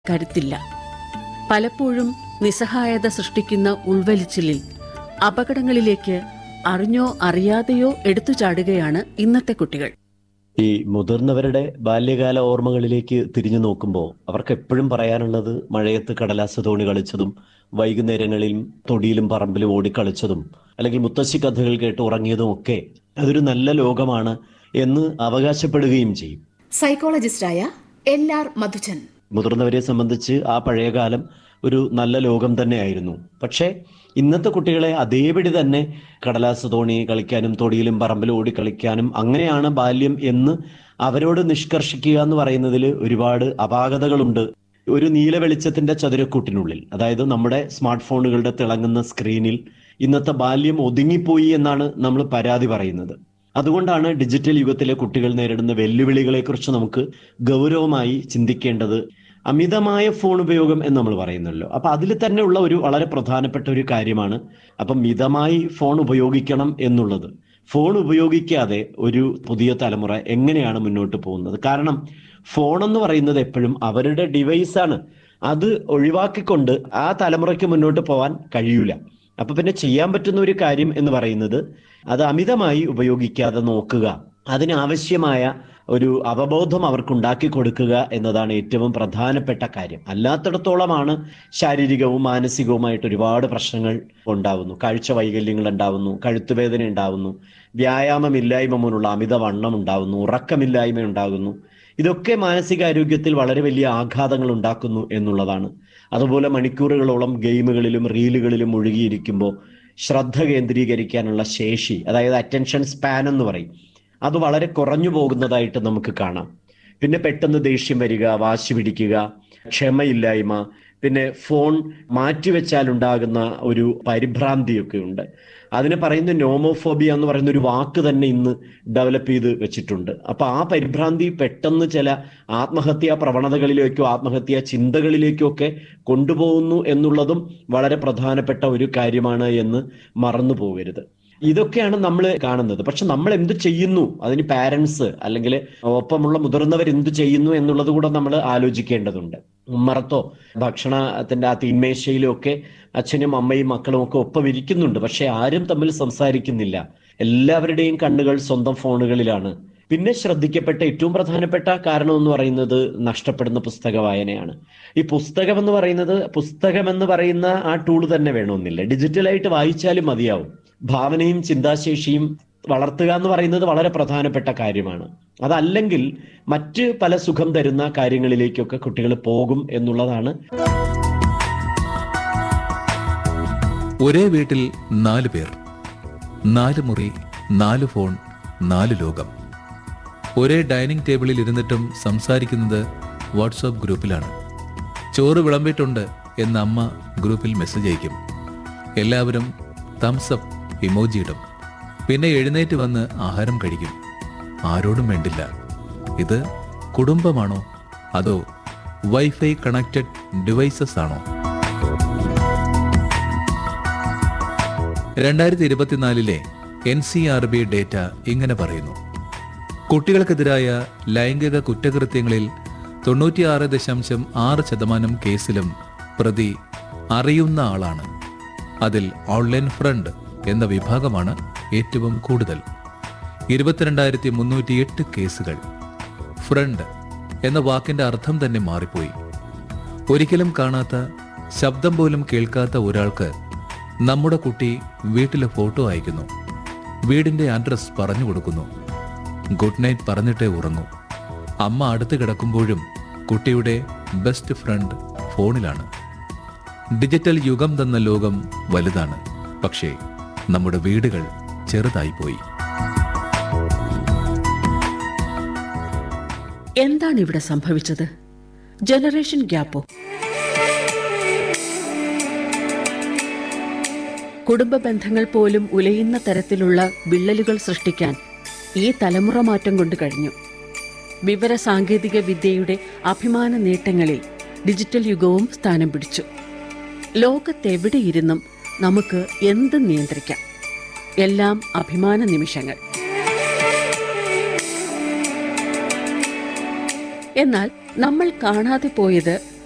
കരുത്തില്ല പലപ്പോഴും നിസ്സഹായത സൃഷ്ടിക്കുന്ന ഉൾവലിച്ചിലിൽ അപകടങ്ങളിലേക്ക് അറിഞ്ഞോ അറിയാതെയോ എടുത്തു ചാടുകയാണ് ഇന്നത്തെ കുട്ടികൾ ഈ മുതിർന്നവരുടെ ബാല്യകാല ഓർമ്മകളിലേക്ക് തിരിഞ്ഞു നോക്കുമ്പോൾ അവർക്ക് എപ്പോഴും പറയാനുള്ളത് മഴയത്ത് കടലാസ് തോണി കളിച്ചതും വൈകുന്നേരങ്ങളിൽ തൊടിയിലും പറമ്പിലും ഓടിക്കളിച്ചതും അല്ലെങ്കിൽ മുത്തശ്ശി കഥകൾ കേട്ട് ഉറങ്ങിയതും ഒക്കെ അതൊരു നല്ല ലോകമാണ് എന്ന് അവകാശപ്പെടുകയും ചെയ്യും സൈക്കോളജിസ്റ്റായ എൽ ആർ മധുചൻ മുതിർന്നവരെ സംബന്ധിച്ച് ആ പഴയകാലം ഒരു നല്ല ലോകം തന്നെയായിരുന്നു പക്ഷേ ഇന്നത്തെ കുട്ടികളെ അതേപടി തന്നെ കടലാസ് തോണി കളിക്കാനും തൊടിയിലും പറമ്പിലും ഓടി കളിക്കാനും അങ്ങനെയാണ് ബാല്യം എന്ന് അവരോട് നിഷ്കർഷിക്കുക എന്ന് പറയുന്നതിൽ ഒരുപാട് അപാകതകളുണ്ട് ഒരു നീല വെളിച്ചത്തിന്റെ ചതുരക്കൂട്ടിനുള്ളിൽ അതായത് നമ്മുടെ സ്മാർട്ട് ഫോണുകളുടെ തിളങ്ങുന്ന സ്ക്രീനിൽ ഇന്നത്തെ ബാല്യം ഒതുങ്ങിപ്പോയി എന്നാണ് നമ്മൾ പരാതി പറയുന്നത് അതുകൊണ്ടാണ് ഡിജിറ്റൽ യുഗത്തിലെ കുട്ടികൾ നേരിടുന്ന വെല്ലുവിളികളെക്കുറിച്ച് നമുക്ക് ഗൗരവമായി ചിന്തിക്കേണ്ടത് അമിതമായ ഫോൺ ഉപയോഗം എന്ന് നമ്മൾ പറയുന്നല്ലോ അപ്പൊ അതിൽ തന്നെ ഉള്ള ഒരു വളരെ പ്രധാനപ്പെട്ട ഒരു കാര്യമാണ് അപ്പം മിതമായി ഫോൺ ഉപയോഗിക്കണം എന്നുള്ളത് ഫോൺ ഉപയോഗിക്കാതെ ഒരു പുതിയ തലമുറ എങ്ങനെയാണ് മുന്നോട്ട് പോകുന്നത് കാരണം ഫോൺ എന്ന് പറയുന്നത് എപ്പോഴും അവരുടെ ഡിവൈസാണ് അത് ഒഴിവാക്കിക്കൊണ്ട് ആ തലമുറയ്ക്ക് മുന്നോട്ട് പോകാൻ കഴിയൂല അപ്പൊ പിന്നെ ചെയ്യാൻ പറ്റുന്ന ഒരു കാര്യം എന്ന് പറയുന്നത് അത് അമിതമായി ഉപയോഗിക്കാതെ നോക്കുക അതിനാവശ്യമായ ഒരു അവബോധം അവർക്ക് ഉണ്ടാക്കി കൊടുക്കുക എന്നതാണ് ഏറ്റവും പ്രധാനപ്പെട്ട കാര്യം അല്ലാത്തിടത്തോളമാണ് ശാരീരികവും മാനസികവുമായിട്ട് ഒരുപാട് പ്രശ്നങ്ങൾ ഉണ്ടാവുന്നു കാഴ്ച വൈകല്യങ്ങൾ ഉണ്ടാവുന്നു കഴുത്തുവേദന ഉണ്ടാവുന്നു വ്യായാമമില്ലായ്മ മൂലമുള്ള അമിതവണ്ണം ഉണ്ടാവുന്നു ഉറക്കമില്ലായ്മ ഉണ്ടാകുന്നു ഇതൊക്കെ മാനസികാരോഗ്യത്തിൽ വളരെ വലിയ ആഘാതങ്ങൾ ഉണ്ടാക്കുന്നു എന്നുള്ളതാണ് അതുപോലെ മണിക്കൂറുകളോളം ഗെയിമുകളിലും റീലുകളിലും മുഴുകിയിരിക്കുമ്പോൾ ശ്രദ്ധ കേന്ദ്രീകരിക്കാനുള്ള ശേഷി അതായത് അറ്റൻഷൻ സ്പാൻ എന്ന് പറയും അത് വളരെ കുറഞ്ഞു പോകുന്നതായിട്ട് നമുക്ക് കാണാം പിന്നെ പെട്ടെന്ന് ദേഷ്യം വരിക വാശി പിടിക്കുക ക്ഷമയില്ലായ്മ പിന്നെ ഫോൺ മാറ്റിവെച്ചാൽ ഉണ്ടാകുന്ന ഒരു പരിഭ്രാന്തിയൊക്കെ ഉണ്ട് അതിന് പറയുന്ന നോമോഫോബിയ എന്ന് പറയുന്ന ഒരു വാക്ക് തന്നെ ഇന്ന് ഡെവലപ്പ് ചെയ്ത് വെച്ചിട്ടുണ്ട് അപ്പൊ ആ പരിഭ്രാന്തി പെട്ടെന്ന് ചില ആത്മഹത്യാ പ്രവണതകളിലേക്കോ ആത്മഹത്യാ ചിന്തകളിലേക്കോ ഒക്കെ കൊണ്ടുപോകുന്നു എന്നുള്ളതും വളരെ പ്രധാനപ്പെട്ട ഒരു കാര്യമാണ് എന്ന് മറന്നു പോകരുത് ഇതൊക്കെയാണ് നമ്മൾ കാണുന്നത് പക്ഷെ നമ്മൾ എന്ത് ചെയ്യുന്നു അതിന് പാരൻസ് അല്ലെങ്കിൽ ഒപ്പമുള്ള മുതിർന്നവർ എന്ത് ചെയ്യുന്നു എന്നുള്ളത് കൂടെ നമ്മൾ ആലോചിക്കേണ്ടതുണ്ട് ഉമ്മറത്തോ ഭക്ഷണത്തിന്റെ ആ തീന്മേശയിലും ഒക്കെ അച്ഛനും അമ്മയും മക്കളും ഒക്കെ ഒപ്പം ഇരിക്കുന്നുണ്ട് പക്ഷെ ആരും തമ്മിൽ സംസാരിക്കുന്നില്ല എല്ലാവരുടെയും കണ്ണുകൾ സ്വന്തം ഫോണുകളിലാണ് പിന്നെ ശ്രദ്ധിക്കപ്പെട്ട ഏറ്റവും പ്രധാനപ്പെട്ട കാരണം എന്ന് പറയുന്നത് നഷ്ടപ്പെടുന്ന പുസ്തക വായനയാണ് ഈ പുസ്തകം എന്ന് പറയുന്നത് പുസ്തകം എന്ന് പറയുന്ന ആ ടൂൾ തന്നെ വേണമെന്നില്ല ഡിജിറ്റലായിട്ട് വായിച്ചാലും മതിയാവും ഭാവനയും ചിന്താശേഷിയും വളർത്തുക എന്ന് പറയുന്നത് വളരെ പ്രധാനപ്പെട്ട കാര്യമാണ് അതല്ലെങ്കിൽ മറ്റ് പല സുഖം തരുന്ന കാര്യങ്ങളിലേക്കൊക്കെ കുട്ടികൾ പോകും എന്നുള്ളതാണ് ഒരേ വീട്ടിൽ നാല് പേർ നാല് മുറി നാല് ഫോൺ നാല് ലോകം ഒരേ ഡൈനിങ് ടേബിളിൽ ഇരുന്നിട്ടും സംസാരിക്കുന്നത് വാട്സാപ്പ് ഗ്രൂപ്പിലാണ് ചോറ് വിളമ്പിയിട്ടുണ്ട് എന്ന് അമ്മ ഗ്രൂപ്പിൽ മെസ്സേജ് അയക്കും എല്ലാവരും തംസ് അപ്പ് ഇമോജി ഇടും പിന്നെ എഴുന്നേറ്റ് വന്ന് ആഹാരം കഴിക്കും ആരോടും വേണ്ടില്ല ഇത് കുടുംബമാണോ അതോ വൈഫൈ കണക്റ്റഡ് ഡിവൈസസ് ആണോ രണ്ടായിരത്തി ഇരുപത്തിനാലിലെ N C R B data ഇങ്ങനെ പറയുന്നു കുട്ടികൾക്കെതിരായ ലൈംഗിക കുറ്റകൃത്യങ്ങളിൽ തൊണ്ണൂറ്റിയാറ് ദശാംശം ആറ് ശതമാനം കേസിലും പ്രതി അറിയുന്ന ആളാണ് അതിൽ ഓൺലൈൻ ഫ്രണ്ട് എന്ന വിഭാഗമാണ് ഏറ്റവും കൂടുതൽ ഇരുപത്തിരണ്ടായിരത്തി മുന്നൂറ്റി എട്ട് കേസുകൾ ഫ്രണ്ട് എന്ന വാക്കിന്റെ അർത്ഥം തന്നെ മാറിപ്പോയി ഒരിക്കലും കാണാത്ത ശബ്ദം പോലും കേൾക്കാത്ത ഒരാൾക്ക് നമ്മുടെ കുട്ടി വീട്ടിലെ ഫോട്ടോ അയക്കുന്നു വീടിന്റെ അഡ്രസ് പറഞ്ഞു കൊടുക്കുന്നു ഗുഡ് നൈറ്റ് പറഞ്ഞിട്ടേ ഉറങ്ങൂ അമ്മ അടുത്ത് കിടക്കുമ്പോഴും കുട്ടിയുടെ ബെസ്റ്റ് ഫ്രണ്ട് ഫോണിലാണ് ഡിജിറ്റൽ യുഗം തന്ന ലോകം വലുതാണ് പക്ഷേ നമ്മുടെ വീടുകൾ ചെറുതായിപ്പോയി എന്താണ് ഇവിടെ സംഭവിച്ചത് ജനറേഷൻ ഗ്യാപ്പോ കുടുംബ ബന്ധങ്ങൾ പോലും ഉലയുന്ന തരത്തിലുള്ള വിള്ളലുകൾ സൃഷ്ടിക്കാൻ ഈ തലമുറ മാറ്റം കൊണ്ട് കഴിഞ്ഞു വിവര സാങ്കേതിക വിദ്യയുടെ അഭിമാന നേട്ടങ്ങളിൽ ഡിജിറ്റൽ യുഗവും സ്ഥാനം പിടിച്ചു ലോകത്തെവിടെയിരുന്നും നമുക്ക് എന്ത് നിയന്ത്രിക്കാം എല്ലാം അഭിമാന നിമിഷങ്ങൾ എന്നാൽ നമ്മൾ കാണാതെ പോയത്